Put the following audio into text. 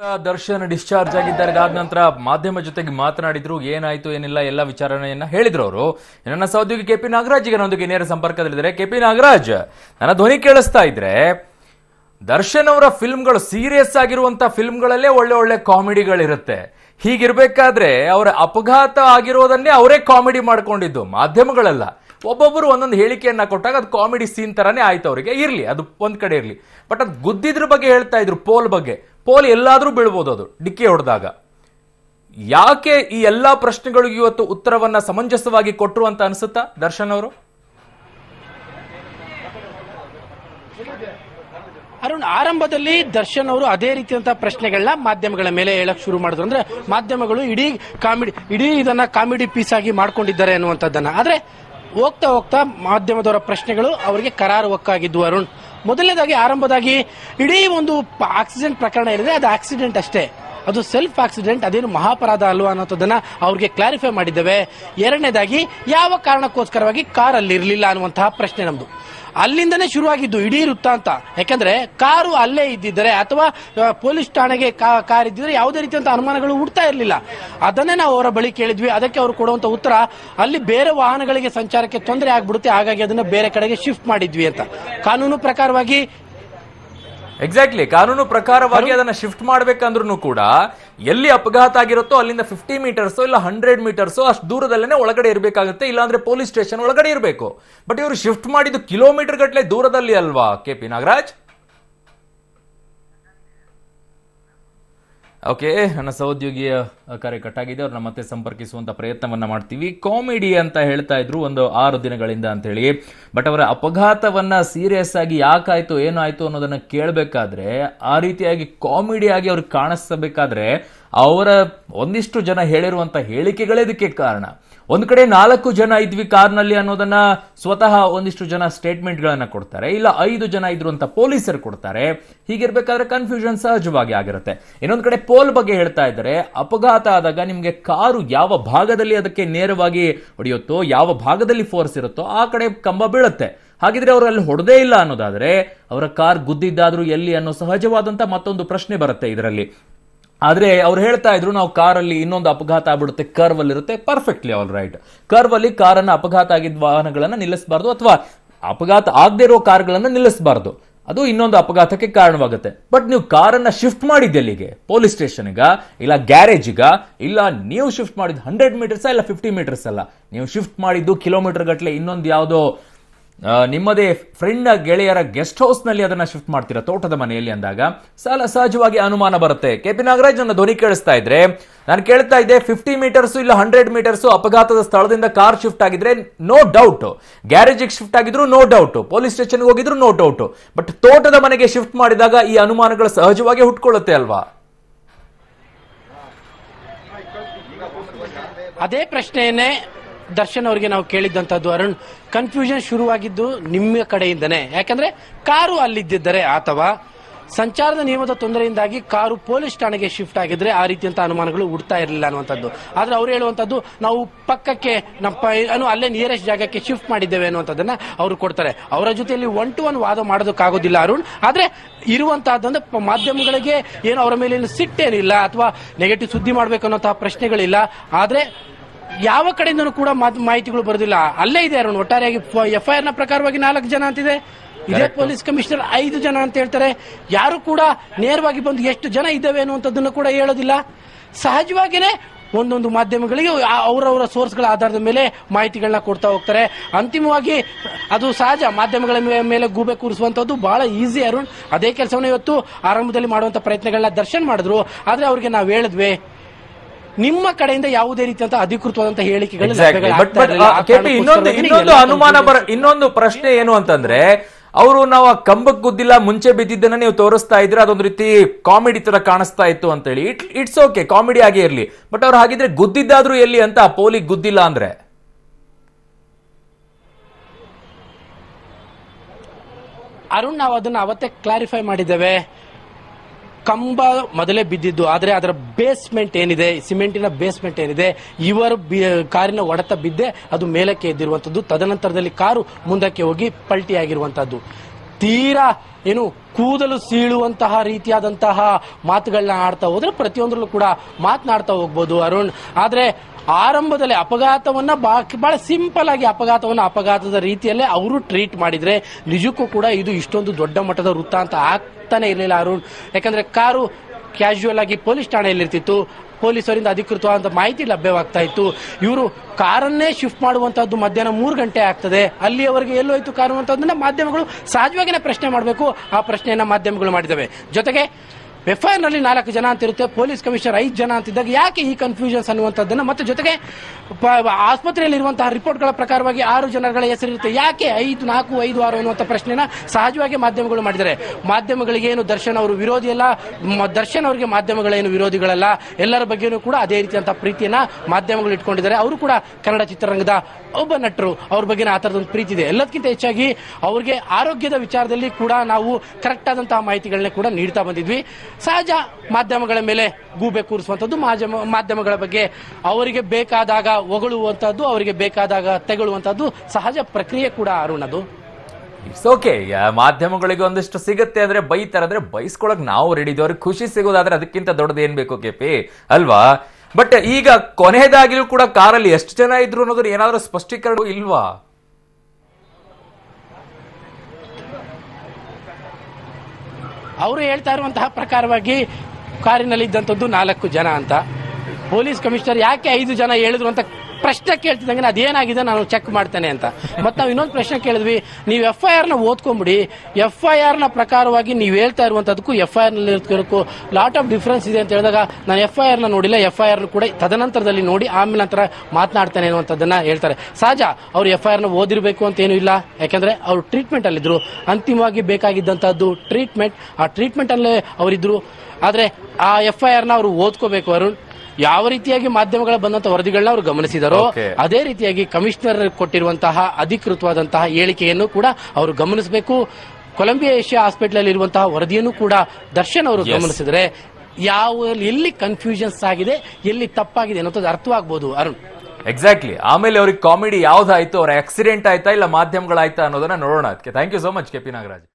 Darshan discharge ಆಗಿದ್ದಾರೆ ಆದ ನಂತರ ಮಾಧ್ಯಮ ಜೊತೆಗೆ ಮಾತನಾಡಿದ್ರು ಏನಾಯ್ತು ಏನಿಲ್ಲ ಎಲ್ಲ ವಿಚಾರಣೆಯನ್ನ ಹೇಳಿದ್ರು ಅವರು ನನ್ನ ಸಹೋದ್ಯೋಗಿ ಕೆಪಿ ನಾಗರಾಜ್ ಈಗ ನನ್ನೊಂದಿಗೆ ನೇರ ಸಂಪರ್ಕದಲ್ಲಿದ್ದಾರೆ ಕೆಪಿ ನಾಗರಾಜ್ ನನ್ನ ಧ್ವನಿ ಕೇಳಿಸ್ತಾ ಇದ್ರೆ ದರ್ಶನ್ ಅವರ ಫಿಲ್ಮ್ಗಳು ಸೀರಿಯಸ್ ಆಗಿರುವಂತ ಫಿಲ್ಮ್ಗಳಲ್ಲೇ ಒಳ್ಳೆ ಒಳ್ಳೆ ಕಾಮಿಡಿಗಳಿರುತ್ತೆ ಹೀಗಿರ್ಬೇಕಾದ್ರೆ ಅವರ ಅಪಘಾತ ಆಗಿರೋದನ್ನೇ ಅವರೇ ಕಾಮಿಡಿ ಮಾಡ್ಕೊಂಡಿದ್ದು ಮಾಧ್ಯಮಗಳೆಲ್ಲ ಒಬ್ಬೊಬ್ಬರು ಒಂದೊಂದು ಹೇಳಿಕೆಯನ್ನ ಕೊಟ್ಟಾಗ ಅದು ಕಾಮಿಡಿ ಸೀನ್ ತರಾನೇ ಆಯ್ತು ಅವರಿಗೆ ಇರ್ಲಿ ಅದು ಒಂದ್ ಕಡೆ ಇರ್ಲಿ ಬಟ್ ಅದು ಗುದ್ದಿದ್ರ ಬಗ್ಗೆ ಹೇಳ್ತಾ ಇದ್ರು ಪೋಲ್ ಬಗ್ಗೆ ಪೋಲ್ ಎಲ್ಲಾದ್ರೂ ಬೀಳ್ಬೋದು ಅದು ಡಿಕ್ಕಿ ಹೊಡೆದಾಗ ಯಾಕೆ ಈ ಎಲ್ಲಾ ಪ್ರಶ್ನೆಗಳಿಗೂ ಇವತ್ತು ಉತ್ತರವನ್ನ ಸಮಂಜಸವಾಗಿ ಕೊಟ್ರು ಅಂತ ಅನ್ಸುತ್ತಾ ದರ್ಶನ್ ಅವರು ಅರುಣ್ ಆರಂಭದಲ್ಲಿ ದರ್ಶನ್ ಅವರು ಅದೇ ರೀತಿಯಂತಹ ಪ್ರಶ್ನೆಗಳನ್ನ ಮಾಧ್ಯಮಗಳ ಮೇಲೆ ಹೇಳಕ್ ಶುರು ಮಾಡಿದ್ರು ಅಂದ್ರೆ ಮಾಧ್ಯಮಗಳು ಇಡೀ ಕಾಮಿಡಿ ಇಡೀ ಇದನ್ನ ಕಾಮಿಡಿ ಪೀಸ್ ಆಗಿ ಮಾಡ್ಕೊಂಡಿದ್ದಾರೆ ಅನ್ನುವಂಥದ್ದನ್ನ ಆದ್ರೆ ಹೋಗ್ತಾ ಹೋಗ್ತಾ ಮಾಧ್ಯಮದವರ ಪ್ರಶ್ನೆಗಳು ಅವರಿಗೆ ಕರಾರುವಕ್ಕಾಗಿದ್ವು ಅರುಣ್ ಮೊದಲನೇದಾಗಿ ಆರಂಭದಾಗಿ ಇಡೀ ಒಂದು ಆಕ್ಸಿಡೆಂಟ್ ಪ್ರಕರಣ ಏನಿದೆ ಅದು ಆಕ್ಸಿಡೆಂಟ್ ಅಷ್ಟೇ ಅದು ಸೆಲ್ಫ್ ಆಕ್ಸಿಡೆಂಟ್ ಅದೇನು ಮಹಾಪರಾಧ ಅಲ್ವಾ ಅನ್ನೋದನ್ನ ಅವ್ರಿಗೆ ಕ್ಲಾರಿಫೈ ಮಾಡಿದ್ದೇವೆ ಎರಡನೇದಾಗಿ ಯಾವ ಕಾರಣಕ್ಕೋಸ್ಕರವಾಗಿ ಕಾರ್ ಅಲ್ಲಿ ಇರಲಿಲ್ಲ ಅನ್ನುವಂತಹ ಪ್ರಶ್ನೆ ನಮ್ದು ಅಲ್ಲಿಂದನೇ ಶುರುವಾಗಿದ್ದು ಇಡೀ ವೃತ್ತಾಂತ ಯಾಕಂದ್ರೆ ಕಾರು ಅಲ್ಲೇ ಇದ್ದಿದ್ದರೆ ಅಥವಾ ಆ, ಪೊಲೀಸ್ ಠಾಣೆಗೆ ಕಾ- ಕಾರ್ ಇದ್ದಿದ್ರೆ ಯಾವುದೇ ರೀತಿಯಂತ ಅನುಮಾನಗಳು ಹುಡ್ತಾ ಇರಲಿಲ್ಲ ಅದನ್ನೇ ನಾವು ಅವರ ಬಳಿ ಕೇಳಿದ್ವಿ ಅದಕ್ಕೆ ಅವರು ಕೊಡುವಂತ ಉತ್ತರ ಅಲ್ಲಿ ಬೇರೆ ವಾಹನಗಳಿಗೆ ಸಂಚಾರಕ್ಕೆ ತೊಂದರೆ ಆಗ್ಬಿಡುತ್ತೆ ಹಾಗಾಗಿ ಅದನ್ನ ಬೇರೆ ಕಡೆಗೆ ಶಿಫ್ಟ್ ಮಾಡಿದ್ವಿ ಅಂತ ಕಾನೂನು ಪ್ರಕಾರವಾಗಿ ಎಕ್ಸಾಕ್ಟ್ಲಿ ಕಾನೂನು ಪ್ರಕಾರವಾಗಿ ಅದನ್ನ ಶಿಫ್ಟ್ ಮಾಡ್ಬೇಕಂದ್ರೂ ಕೂಡ ಎಲ್ಲಿ ಅಪಘಾತ ಆಗಿರುತ್ತೋ ಅಲ್ಲಿಂದ ಫಿಫ್ಟಿ ಮೀಟರ್ಸ್ ಇಲ್ಲ ಹಂಡ್ರೆಡ್ ಮೀಟರ್ಸ್ ಅಷ್ಟು ದೂರದಲ್ಲೇನೆ ಒಳಗಡೆ ಇರಬೇಕಾಗುತ್ತೆ ಇಲ್ಲಾಂದ್ರೆ ಪೊಲೀಸ್ ಸ್ಟೇಷನ್ ಒಳಗಡೆ ಇರಬೇಕು ಬಟ್ ಇವರು ಶಿಫ್ಟ್ ಮಾಡಿದ್ದು ಕಿಲೋಮೀಟರ್ ಗಟ್ಟಲೆ ದೂರದಲ್ಲಿ ಅಲ್ವಾ ಕೆ ಪಿ ನಾಗರಾಜ್ ಓಕೆ ನನ್ನ ಸಹೋದ್ಯೋಗಿಯ ಕರೆ ಕಟ್ಟಾಗಿದೆ ಅವ್ರನ್ನ ಮತ್ತೆ ಸಂಪರ್ಕಿಸುವಂತ ಪ್ರಯತ್ನವನ್ನ ಮಾಡ್ತೀವಿ ಕಾಮಿಡಿ ಅಂತ ಹೇಳ್ತಾ ಇದ್ರು ಒಂದು ಆರು ದಿನಗಳಿಂದ ಅಂತ ಹೇಳಿ ಬಟ್ ಅವರ ಅಪಘಾತವನ್ನ ಸೀರಿಯಸ್ ಆಗಿ ಯಾಕಾಯ್ತು ಏನಾಯ್ತು ಅನ್ನೋದನ್ನ ಕೇಳಬೇಕಾದ್ರೆ ಆ ರೀತಿಯಾಗಿ ಕಾಮಿಡಿ ಆಗಿ ಅವ್ರಿಗೆ ಕಾಣಿಸಬೇಕಾದ್ರೆ ಅವರ ಒಂದಿಷ್ಟು ಜನ ಹೇಳಿರುವಂತ ಹೇಳಿಕೆಗಳೇ ಇದಕ್ಕೆ ಕಾರಣ ಒಂದ್ ಕಡೆ ನಾಲ್ಕು ಜನ ಇದ್ವಿ ಕಾರ್ನಲ್ಲಿ ಅನ್ನೋದನ್ನ ಸ್ವತಃ ಒಂದಿಷ್ಟು ಜನ ಸ್ಟೇಟ್ಮೆಂಟ್ ಗಳನ್ನ ಕೊಡ್ತಾರೆ ಇಲ್ಲ ಐದು ಜನ ಇದ್ರು ಅಂತ ಪೊಲೀಸರು ಕೊಡ್ತಾರೆ ಹೀಗಿರ್ಬೇಕಾದ್ರೆ ಕನ್ಫ್ಯೂಷನ್ ಸಹಜವಾಗಿ ಆಗಿರುತ್ತೆ ಇನ್ನೊಂದ್ ಕಡೆ ಪೋಲ್ ಬಗ್ಗೆ ಹೇಳ್ತಾ ಇದ್ದಾರೆ ಅಪಘಾತ ಆದಾಗ ನಿಮ್ಗೆ ಕಾರು ಯಾವ ಭಾಗದಲ್ಲಿ ಅದಕ್ಕೆ ನೇರವಾಗಿ ಹೊಡೆಯುತ್ತೋ ಯಾವ ಭಾಗದಲ್ಲಿ ಫೋರ್ಸ್ ಇರುತ್ತೋ ಆ ಕಡೆ ಕಂಬ ಬೀಳುತ್ತೆ ಹಾಗಿದ್ರೆ ಅವರು ಅಲ್ಲಿ ಹೊಡೆದೇ ಇಲ್ಲ ಅನ್ನೋದಾದ್ರೆ ಅವರ ಕಾರ್ ಗುದ್ದಿದ್ದಾದ್ರೂ ಎಲ್ಲಿ ಅನ್ನೋ ಸಹಜವಾದಂತ ಮತ್ತೊಂದು ಪ್ರಶ್ನೆ ಬರುತ್ತೆ ಇದರಲ್ಲಿ ಆದ್ರೆ ಅವ್ರು ಹೇಳ್ತಾ ಇದ್ರು ನಾವು ಕಾರಲ್ಲಿ ಇನ್ನೊಂದು ಅಪಘಾತ ಆಗ್ಬಿಡುತ್ತೆ ಕರ್ವ್ ಅಲ್ಲಿ ಇರುತ್ತೆ ಪರ್ಫೆಕ್ಟ್ಲಿ ಆಲ್ ರೈಟ್ ಕರ್ವ್ ಅಲ್ಲಿ ಕಾರನ್ನ ಅಪಘಾತ ಆಗಿದ್ದ ವಾಹನಗಳನ್ನ ನಿಲ್ಲಿಸಬಾರ್ದು ಅಥವಾ ಅಪಘಾತ ಆಗದೆ ಇರೋ ಕಾರ್ಗಳನ್ನ ನಿಲ್ಲಿಸಬಾರ್ದು ಅದು ಇನ್ನೊಂದು ಅಪಘಾತಕ್ಕೆ ಕಾರಣವಾಗುತ್ತೆ ಬಟ್ ನೀವು ಕಾರನ್ನ ಶಿಫ್ಟ್ ಮಾಡಿದ್ದೆ ಅಲ್ಲಿಗೆ ಪೊಲೀಸ್ ಸ್ಟೇಷನ್ಗ ಇಲ್ಲ ಗ್ಯಾರೇಜ್ಗ ಇಲ್ಲ ನೀವು ಶಿಫ್ಟ್ ಮಾಡಿದ್ ಹಂಡ್ರೆಡ್ ಮೀಟರ್ಸ್ ಇಲ್ಲ ಫಿಫ್ಟಿ ಮೀಟರ್ಸ್ ಅಲ್ಲ ನೀವು ಶಿಫ್ಟ್ ಮಾಡಿದ್ದು ಕಿಲೋಮೀಟರ್ ಗಟ್ಟಲೆ ಇನ್ನೊಂದು ಯಾವುದೋ ಆ, ನಿಮ್ಮದೇ ಫ್ರೆಂಡ್ ಗೆಳೆಯರ ಗೆಸ್ಟ್ ಹೌಸ್ ನಲ್ಲಿ ಅದನ್ನ ಶಿಫ್ಟ್ ಮಾಡ್ತೀರಾ ತೋಟದ ಮನೆಯಲ್ಲಿ ಅಂದಾಗ ಸಾಲ ಸಹಜವಾಗಿ ಅನುಮಾನ ಬರುತ್ತೆ ಕೆ ಪಿ ನಾಗರಾಜ್ ನನ್ನ ಧ್ವನಿ ಕೇಳಿಸ್ತಾ ಇದ್ರೆ ನಾನು ಕೇಳ್ತಾ ಇದ್ದೆ ಫಿಫ್ಟಿ ಮೀಟರ್ಸ್ ಇಲ್ಲ ಹಂಡ್ರೆಡ್ ಮೀಟರ್ಸ್ ಅಪಘಾತದ ಸ್ಥಳದಿಂದ ಕಾರ್ ಶಿಫ್ಟ್ ಆಗಿದ್ರೆ ನೋ ಡೌಟ್ ಗ್ಯಾರೇಜ್ ಶಿಫ್ಟ್ ಆಗಿದ್ರು ನೋ ಡೌಟ್ ಪೊಲೀಸ್ ಸ್ಟೇಷನ್ಗೆ ಹೋಗಿದ್ರು ನೋ ಡೌಟ್ ಬಟ್ ತೋಟದ ಮನೆಗೆ ಶಿಫ್ಟ್ ಮಾಡಿದಾಗ ಈ ಅನುಮಾನಗಳು ಸಹಜವಾಗಿ ಹುಟ್ಕೊಳ್ಳುತ್ತೆ ಅಲ್ವಾ ಅದೇ ಪ್ರಶ್ನೆಯನ್ನೇ ದರ್ಶನ್ ಅವರಿಗೆ ನಾವು ಕೇಳಿದ್ದಂತದ್ದು ಅರುಣ್ ಕನ್ಫ್ಯೂಷನ್ ಶುರುವಾಗಿದ್ದು ನಿಮ್ಮ ಕಡೆಯಿಂದನೇ ಯಾಕಂದ್ರೆ ಕಾರು ಅಲ್ಲಿದ್ದಿದ್ದರೆ ಅಥವಾ ಸಂಚಾರದ ನಿಯಮದ ತೊಂದರೆಯಿಂದಾಗಿ ಕಾರು ಪೊಲೀಸ್ ಠಾಣೆಗೆ ಶಿಫ್ಟ್ ಆಗಿದ್ರೆ ಆ ರೀತಿಯಂತ ಅನುಮಾನಗಳು ಹುಡ್ತಾ ಇರಲಿಲ್ಲ ಅನ್ನುವಂಥದ್ದು ಆದ್ರೆ ಅವ್ರು ಹೇಳುವಂತದ್ದು ನಾವು ಪಕ್ಕಕ್ಕೆ ನಮ್ಮ ಪ- ಏನು ಅಲ್ಲೇ ನಿಯರೆಸ್ಟ್ ಜಾಗಕ್ಕೆ ಶಿಫ್ಟ್ ಮಾಡಿದ್ದೇವೆ ಅನ್ನುವಂಥದ್ದನ್ನ ಅವರು ಕೊಡ್ತಾರೆ ಅವರ ಜೊತೆಯಲ್ಲಿ ಒನ್ ಟು ಒನ್ ವಾದ ಮಾಡೋದಕ್ಕಾಗೋದಿಲ್ಲ ಅರುಣ್ ಆದ್ರೆ ಇರುವಂತಹದ್ದಂದ್ರೆ ಪ- ಮಾಧ್ಯಮಗಳಿಗೆ ಏನು ಅವರ ಮೇಲೆ ಏನು ಸಿಟ್ಟೇನಿಲ್ಲ ಅಥವಾ ನೆಗೆಟಿವ್ ಸುದ್ದಿ ಮಾಡ್ಬೇಕು ಅನ್ನೋಂತಹ ಪ್ರಶ್ನೆಗಳಿಲ್ಲ ಆದ್ರೆ ಯಾವ ಕಡೆಯಿಂದನೂ ಕೂಡ ಮಾತ್- ಮಾಹಿತಿಗಳು ಬರೋದಿಲ್ಲ ಅಲ್ಲೇ ಇದೆ ಅರುಣ್ ಒಟ್ಟಾರೆಯಾಗಿ ಎಫ್ಐಆರ್ ನ ಪ್ರಕಾರವಾಗಿ ನಾಲ್ಕು ಜನ ಅಂತಿದೆ ಇದೇ ಪೊಲೀಸ್ ಕಮಿಷನರ್ ಐದು ಜನ ಅಂತ ಹೇಳ್ತಾರೆ ಯಾರು ಕೂಡ ನೇರವಾಗಿ ಬಂದು ಎಷ್ಟು ಜನ ಇದ್ದೇವೆ ಅನ್ನುವಂಥದ್ದನ್ನು ಕೂಡ ಹೇಳೋದಿಲ್ಲ ಸಹಜವಾಗಿಯೇ ಒಂದೊಂದು ಮಾಧ್ಯಮಗಳಿಗೆ ಆ- ಅವರವರ ಸೋರ್ಸ್ಗಳ ಆಧಾರದ ಮೇಲೆ ಮಾಹಿತಿಗಳನ್ನ ಕೊಡ್ತಾ ಹೋಗ್ತಾರೆ ಅಂತಿಮವಾಗಿ ಅದು ಸಹಜ ಮಾಧ್ಯಮಗಳ ಮೇ- ಮೇಲೆ ಗೂಬೆ ಕೂರಿಸುವಂತದ್ದು ಬಹಳ ಈಸಿ ಅರುಣ್ ಅದೇ ಕೆಲಸವನ್ನು ಇವತ್ತು ಆರಂಭದಲ್ಲಿ ಮಾಡುವಂತ ಪ್ರಯತ್ನಗಳನ್ನ ದರ್ಶನ್ ಮಾಡಿದ್ರು ಆದ್ರೆ ಅವ್ರಿಗೆ ನಾವು ಹೇಳಿದ್ವಿ ನಿಮ್ಮ ಕಡೆಯಿಂದ ಯಾವುದೇ ರೀತಿಯಂತ ಅಧಿಕೃತವಾದಂತ ಹೇಳಿಕೆಗಳು Exactly. ಲಭ್ಯಗಳು But- ಆಗ್ತಾ but, ಇರ್ಲಿಲ್ಲ. ಆ, ಆ KP, ಇನ್ನೊಂದು ಕಾರಣಕ್ಕೋಸ್ಕರವಾಗಿ ಇನ್ನೊಂದು ಎಲ್ಲ ಅನುಮಾನ ಬರ confusion- ಇನ್ನೊಂದು ಪ್ರಶ್ನೆ ಏನು ಅಂತಂದ್ರೆ ಅವರು ನಾವು ಆ ಕಂಬಕ್ಕೆ ಗುದ್ದಿಲ್ಲ ಮುಂಚೆ ಬಿದ್ದಿದ್ದನ್ನ ನೀವು ತೋರಿಸ್ತಾ ಇದ್ರೆ ಅದೊಂದು ರೀತಿ ಕಾಮಿಡಿ ತರ ಕಾಣಿಸ್ತಾ ಇತ್ತು ಅಂತ ಹೇಳಿ ಇಟ್ ಇಟ್ಸ್ ಓಕೆ ಕಾಮಿಡಿ ಆಗೇ ಇರ್ಲಿ ಬಟ್ ಅವ್ರು ಹಾಗಿದ್ರೆ ಗುದ್ದಿದ್ದಾದ್ರೂ ಎಲ್ಲಿ ಅಂತ ಆ ಪೋಲಿಗೆ ಗುದ್ದಿಲ್ಲ ಅಂದ್ರೆ ಅರುಣ್ ನಾವು ಅದನ್ನ ಅವತ್ತೇ ಕ್ಲಾರಿಫೈ ಮಾಡಿದ್ದೇವೆ ಕಂಬ ಮೊದಲೇ ಬಿದ್ದಿದ್ದು ಆದ್ರೆ ಅದರ ಬೇಸ್ಮೆಂಟ್ ಏನಿದೆ ಸಿಮೆಂಟಿನ ಬೇಸ್ಮೆಂಟ್ ಏನಿದೆ ಇವರು ಬಿ- ಕಾರಿನ ಹೊಡೆತ ಬಿದ್ದೆ ಅದು ಮೇಲಕ್ಕೆ ಎದ್ದಿರುವಂತದ್ದು ತದನಂತರದಲ್ಲಿ ಕಾರು ಮುಂದಕ್ಕೆ ಹೋಗಿ ಪಲ್ಟಿ ಆಗಿರುವಂತದ್ದು ತೀರಾ ಏನು ಕೂದಲು ಸೀಳುವಂತಹ ರೀತಿಯಾದಂತಹ ಮಾತುಗಳನ್ನ ಆಡ್ತಾ ಹೋದ್ರೆ ಪ್ರತಿಯೊಂದರಲ್ಲೂ ಕೂಡ ಮಾತನಾಡ್ತಾ ಹೋಗ್ಬೋದು ಅರುಣ್ ಆದ್ರೆ ಆರಂಭದಲ್ಲಿ ಅಪಘಾತವನ್ನ ಬಾ- ಬಹಳ ಸಿಂಪಲ್ ಆಗಿ ಅಪಘಾತವನ್ನ ಅಪಘಾತದ ರೀತಿಯಲ್ಲೇ ಅವರು ಟ್ರೀಟ್ ಮಾಡಿದ್ರೆ ನಿಜಕ್ಕೂ ಕೂಡ ಇದು ಇಷ್ಟೊಂದು ದೊಡ್ಡ ಮಟ್ಟದ ವೃತ್ತ ಅಂತ ಆಗ್ತಾನೆ ಇರಲಿಲ್ಲ ಅರುಣ್ ಯಾಕಂದ್ರೆ ಕಾರು ಕ್ಯಾಶುವಲ್ ಆಗಿ ಪೊಲೀಸ್ ಠಾಣೆಯಲ್ಲಿ ಇರ್ತಿತ್ತು ಪೊಲೀಸರಿಂದ ಅಧಿಕೃತವಾದ ಮಾಹಿತಿ ಲಭ್ಯವಾಗ್ತಾ ಇತ್ತು ಇವರು ಕಾರನ್ನೇ ಶಿಫ್ಟ್ ಮಾಡುವಂತಹದ್ದು ಮಧ್ಯಾಹ್ನ ಮೂರು ಗಂಟೆ ಆಗ್ತದೆ ಅಲ್ಲಿಯವರೆಗೆ ಎಲ್ಲೋಯ್ತು ಕಾರು ಅಂತದನ್ನ ಮಾಧ್ಯಮಗಳು ಸಹಜವಾಗಿನೇ ಪ್ರಶ್ನೆ ಮಾಡಬೇಕು ಆ ಪ್ರಶ್ನೆಯನ್ನ ಮಾಧ್ಯಮಗಳು ಮಾಡಿದವೆ ಜೊತೆಗೆ ಎಫ್ಐಆರ್ ನಲ್ಲಿ ನಾಲ್ಕು ಜನ ಅಂತ ಇರುತ್ತೆ ಪೊಲೀಸ್ ಕಮಿಷನರ್ ಐದು ಜನ ಅಂತಿದ್ದಾಗ ಯಾಕೆ ಈ ಕನ್ಫ್ಯೂಷನ್ಸ್ ಅನ್ನುವಂಥದ್ದನ್ನ ಮತ್ತೆ ಜೊತೆಗೆ ಪ- ಆಸ್ಪತ್ರೆಯಲ್ಲಿ ಇರುವಂತಹ ರಿಪೋರ್ಟ್ಗಳ ಪ್ರಕಾರವಾಗಿ ಆರು ಜನಗಳ ಹೆಸರಿರುತ್ತೆ ಯಾಕೆ ಐದು ನಾಲ್ಕು ಐದು ಆರು ಅನ್ನುವಂಥ ಪ್ರಶ್ನೆನ ಸಹಜವಾಗಿ ಮಾಧ್ಯಮಗಳು ಮಾಡಿದ್ದಾರೆ ಮಾಧ್ಯಮಗಳಿಗೆ ಏನು ದರ್ಶನ್ ಅವರು ವಿರೋಧಿ ಅಲ್ಲ ಮ- ದರ್ಶನ್ ಅವರಿಗೆ ಮಾಧ್ಯಮಗಳೇನು ವಿರೋಧಿಗಳಲ್ಲ ಎಲ್ಲರ ಬಗ್ಗೆನೂ ಕೂಡ ಅದೇ ರೀತಿಯಂತ ಪ್ರೀತಿಯನ್ನ ಮಾಧ್ಯಮಗಳು ಇಟ್ಕೊಂಡಿದ್ದಾರೆ ಅವರು ಕೂಡ ಕನ್ನಡ ಚಿತ್ರರಂಗದ ಒಬ್ಬ ನಟರು ಅವ್ರ ಬಗ್ಗೆ ಆ ಥರದೊಂದು ಪ್ರೀತಿ ಇದೆ ಎಲ್ಲದಕ್ಕಿಂತ ಹೆಚ್ಚಾಗಿ ಅವ್ರಿಗೆ ಆರೋಗ್ಯದ ವಿಚಾರದಲ್ಲಿ ಕೂಡ ನಾವು ಕರೆಕ್ಟ್ ಆದಂತಹ ಮಾಹಿತಿಗಳನ್ನ ಕೂಡ ನೀಡ್ತಾ ಬಂದಿದ್ವಿ ಸಹಜ ಮಾಧ್ಯಮಗಳ ಮೇಲೆ ಗೂಬೆ ಕೂರಿಸುವಂಥದ್ದು ಮಾಧ್ಯಮ ಮಾಧ್ಯಮಗಳ ಬಗ್ಗೆ ಅವರಿಗೆ ಬೇಕಾದಾಗ ಹೊಗಳುವಂಥದ್ದು ಅವರಿಗೆ ಬೇಕಾದಾಗ ತೆಗಳುವಂಥದ್ದು ಸಹಜ ಪ್ರಕ್ರಿಯೆ ಕೂಡ ಅರುಣ್ ಅದು ಇಟ್ಸ್ ಓಕೆ ಮಾಧ್ಯಮಗಳಿಗೆ ಒಂದಿಷ್ಟು ಸಿಗುತ್ತೆ ಅಂದ್ರೆ ಬೈತಾರೆ ಅಂದ್ರೆ ಬೈಸ್ಕೊಳಕ್ ನಾವು ರೆಡಿ ಇದ್ದೀವಿ ಅವ್ರಿಗೆ ಖುಷಿ ಸಿಗೋದಾದ್ರೆ ಅದಕ್ಕಿಂತ ದೊಡ್ಡದು ಏನ್ ಬೇಕು ಕೆಪಿ ಅಲ್ವಾ ಬಟ್ ಈಗ ಕೊನೆಯದಾಗಿಲೂ ಕೂಡ ಕಾರಲ್ಲಿ ಎಷ್ಟು ಜನ ಇದ್ರು ಅನ್ನೋದ್ರ ಏನಾದ್ರೂ ಸ್ಪಷ್ಟೀಕರಣ ಇಲ್ವಾ ಅವರು ಹೇಳ್ತಾ ಇರುವಂತಹ ಪ್ರಕಾರವಾಗಿ ಕಾರಿನಲ್ಲಿ ಇದ್ದಂಥದ್ದು ನಾಲ್ಕು ಜನ ಅಂತ ಪೊಲೀಸ್ ಕಮಿಷನರ್ ಯಾಕೆ ಐದು ಜನ ಹೇಳಿದ್ರು ಅಂತ ಪ್ರಶ್ನೆ ಕೇಳ್ತಿದ್ದಂಗೆ ಅದೇನಾಗಿದೆ ನಾನು ಚೆಕ್ ಮಾಡ್ತೇನೆ ಅಂತ ಮತ್ತೆ ನಾವು ಇನ್ನೊಂದು ಪ್ರಶ್ನೆ ಕೇಳಿದ್ವಿ ನೀವು ಎಫ್ ಐ ಆರ್ ನ ಓದ್ಕೊಂಬಿಡಿ ಎಫ್ ಐ ಆರ್ ನ ಪ್ರಕಾರವಾಗಿ ನೀವು ಹೇಳ್ತಾ ಇರುವಂತದಕ್ಕೂ ಎಫ್ ಐ ಆರ್ ನಲ್ಲಿ ಇರೋದಕ್ಕೂ ಲಾಟ್ ಆಫ್ ಡಿಫ್ರೆನ್ಸ್ ಇದೆ ಅಂತ ಹೇಳಿದಾಗ ನಾನು ಎಫ್ ಐ ಆರ್ ನ ನೋಡಿಲ್ಲ ಎಫ್ ಐ ಆರ್ ಕೂಡ ತದನಂತರದಲ್ಲಿ ನೋಡಿ ಆಮೇಲೆ ನಂತರ ಮಾತನಾಡ್ತೇನೆ ಅನ್ನುವಂಥದ್ದನ್ನ ಹೇಳ್ತಾರೆ ಸಹಜ ಅವ್ರು ಎಫ್ ಐ ಆರ್ ನ ಓದಿರಬೇಕು ಅಂತ ಏನೂ ಇಲ್ಲ ಯಾಕಂದ್ರೆ ಅವ್ರು ಟ್ರೀಟ್ಮೆಂಟ್ ಅಲ್ಲಿದ್ರು ಅಂತಿಮವಾಗಿ ಬೇಕಾಗಿದ್ದಂತಹದ್ದು ಟ್ರೀಟ್ಮೆಂಟ್ ಆ ಟ್ರೀಟ್ಮೆಂಟ್ ಅಲ್ಲೇ ಅವರಿದ್ರು ಆದ್ರೆ ಆ ಎಫ್ ಐ ಆರ್ ನ ಅವರು ಓದ್ಕೋಬೇಕು ಅರುಣ್ ಯಾವ ರೀತಿಯಾಗಿ ಮಾಧ್ಯಮಗಳ ಬಂದಂತ ವರದಿಗಳನ್ನ ಅವರು ಗಮನಿಸಿದಾರೋ Okay. ಅದೇ ರೀತಿಯಾಗಿ ಕಮಿಷನರ್ ಕೊಟ್ಟಿರುವಂತಹ ಅಧಿಕೃತವಾದಂತಹ ಹೇಳಿಕೆಯನ್ನು ಕೂಡ ಅವರು ಗಮನಿಸಬೇಕು ಕೊಲಂಬಿಯಾ ಏಷ್ಯಾ ಹಾಸ್ಪಿಟಲ್ ಅಲ್ಲಿ ಇರುವಂತಹ ವರದಿಯನ್ನು ಕೂಡ ದರ್ಶನ್ ಅವರು Yes. ಗಮನಿಸಿದರೆ ಯಾವ ಎಲ್ಲಿ ಕನ್ಫ್ಯೂಷನ್ಸ್ ಆಗಿದೆ ಎಲ್ಲಿ ತಪ್ಪಾಗಿದೆ ಅನ್ನೋದು ಅರ್ಥವಾಗಬಹುದು ಅರುಣ್ ಎಕ್ಸಾಕ್ಟ್ಲಿ ಆಮೇಲೆ ಅವ್ರಿಗೆ ಕಾಮಿಡಿ ಯಾವ್ದಾಯ್ತು ಅವ್ರ ಆಕ್ಸಿಡೆಂಟ್ ಆಯ್ತಾ ಇಲ್ಲ ಮಾಧ್ಯಮಗಳಾಯ್ತಾ ಅನ್ನೋದನ್ನ ನೋಡೋಣ ಅದಕ್ಕೆ thank you so much K P Nagaraj